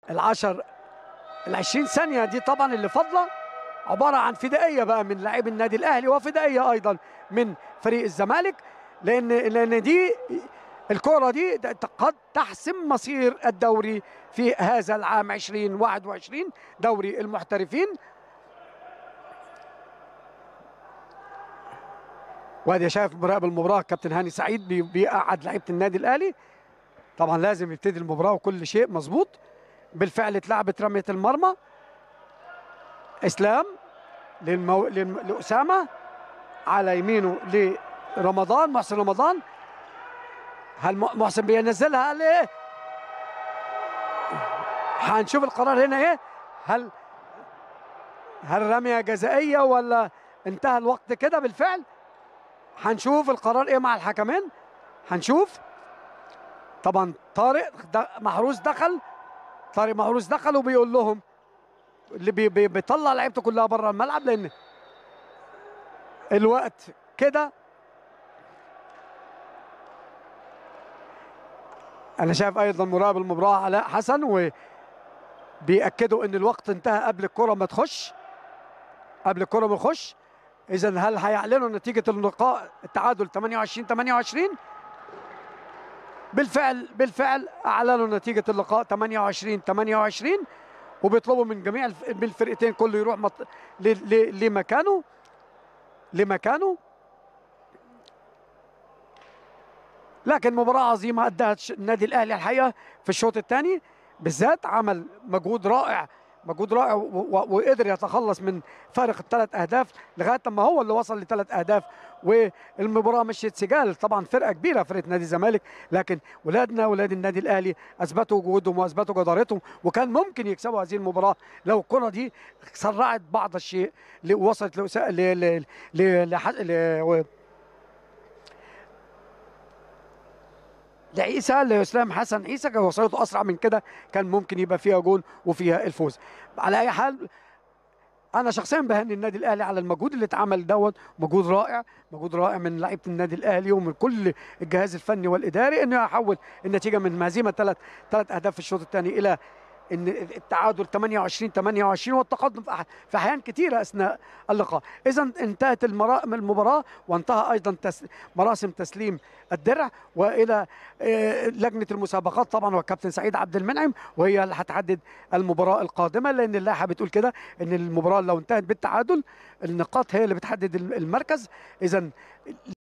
العشر العشرين ثانية دي طبعا اللي فاضلة عبارة عن فدائية بقى من لاعبي النادي الأهلي وفدائية أيضا من فريق الزمالك لأن لأن دي الكرة دي قد تحسم مصير الدوري في هذا العام 2021 دوري المحترفين وادي شايف مراقب المباراة كابتن هاني سعيد بي- بيقعد لعيبة النادي الأهلي طبعا لازم يبتدي المباراة وكل شيء مظبوط بالفعل اتلعبت رمية المرمى اسلام للمو... للم... لأسامة على يمينه لرمضان محسن رمضان هل م- محسن بينزلها قال ايه هنشوف القرار هنا ايه هل هل رمية جزائية ولا انتهى الوقت كده بالفعل هنشوف القرار ايه مع الحكمين هنشوف طبعا طارق د- محروس دخل طارق محروس دخل وبيقول لهم اللي بي بي بيطلع لعيبته كلها بره الملعب لان الوقت كده انا شايف ايضا مراقب المباراه علاء حسن وبيأكدوا ان الوقت انتهى قبل الكره ما تخش قبل الكره ما تخش اذا هل هيعلنوا نتيجه اللقاء التعادل 28 28 بالفعل بالفعل اعلنوا نتيجه اللقاء 28 28 وبيطلبوا من جميع الف- من الفرقتين كله يروح مط... ل... ل... لمكانه لمكانه لكن مباراة عظيمة أداها الش- النادي الأهلي الحقيقة في الشوط الثاني بالذات عمل مجهود رائع مجهود رائع و- و- وقدر يتخلص من فارق الثلاث أهداف لغاية ما هو اللي وصل لثلاث أهداف والمباراة مشيت سجال طبعا فرقة كبيرة فرقة نادي الزمالك لكن ولادنا ولاد النادي الأهلي أثبتوا وجودهم وأثبتوا جدارتهم وكان ممكن يكسبوا هذه المباراة لو الكرة دي سرعت بعض الشيء ل- وصلت لأسا- ل... ل... ل... لح... ل... و- لعيسى لاسلام حسن عيسى كان وصلته اسرع من كده كان ممكن يبقى فيها جون وفيها الفوز على اي حال انا شخصيا بهني النادي الاهلي على المجهود اللي اتعمل دوت مجهود رائع مجهود رائع من لعيبه النادي الاهلي ومن كل الجهاز الفني والاداري انه يحول النتيجه من هزيمه ثلاث ثلاث اهداف في الشوط الثاني الى ان التعادل 28 28 والتقدم في أح- في احيان كثيره اثناء اللقاء اذا انتهت المرا- المباراه وانتهى ايضا تس مراسم تسليم الدرع والى آه، لجنه المسابقات طبعا والكابتن سعيد عبد المنعم وهي اللي هتحدد المباراه القادمه لان اللائحه بتقول كده ان المباراه لو انتهت بالتعادل النقاط هي اللي بتحدد المركز اذا